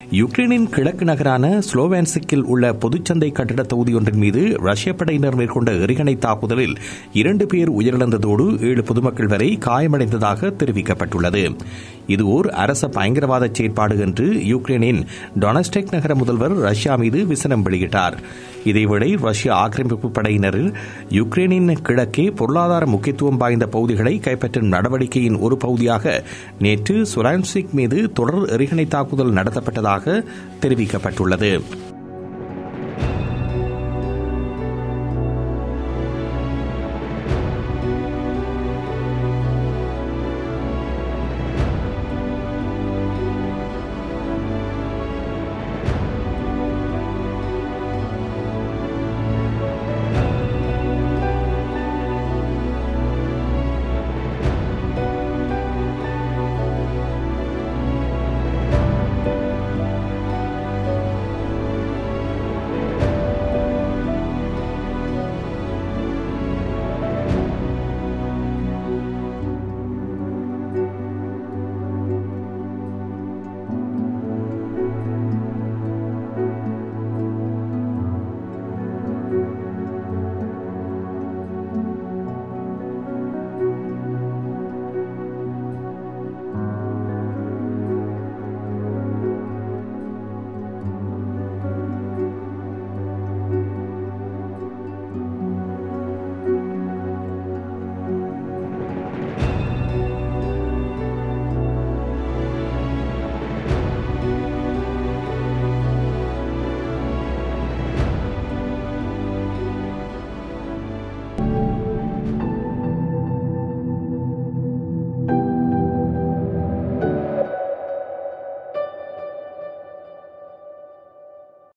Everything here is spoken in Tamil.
யுக்ரைனின் கிழக்கு நகரான ஸ்லோவான்சிக்கில் உள்ள பொதுச்சந்தை கட்டிட தொகுதி ஒன்றின் மீது ரஷ்ய படையினர் மேற்கொண்ட எறிகணை தாக்குதலில் இரண்டு பேர் உயிரிழந்ததோடு ஏழு பொதுமக்கள் வரை காயமடைந்ததாக தெரிவிக்கப்பட்டுள்ளது இது ஓர் அரச பயங்கரவாத செயற்பாடு என்று யுக்ரைனின் டொனஸ்டெக் நகர முதல்வர் ரஷ்யா மீது விசனம் வெளியிட்டார் இதேவேளை ரஷ்ய ஆக்கிரமிப்பு படையினர் யுக்ரைனின் கிழக்கே பொருளாதார முக்கியத்துவம் வாய்ந்த பகுதிகளை கைப்பற்றும் நடவடிக்கையின் ஒரு பகுதியாக நேற்று சுரான்சிக் மீது தொடர் எறிகணை தாக்குதல் நடத்தப்பட்டதாக தெரிவிக்கப்பட்டுள்ளது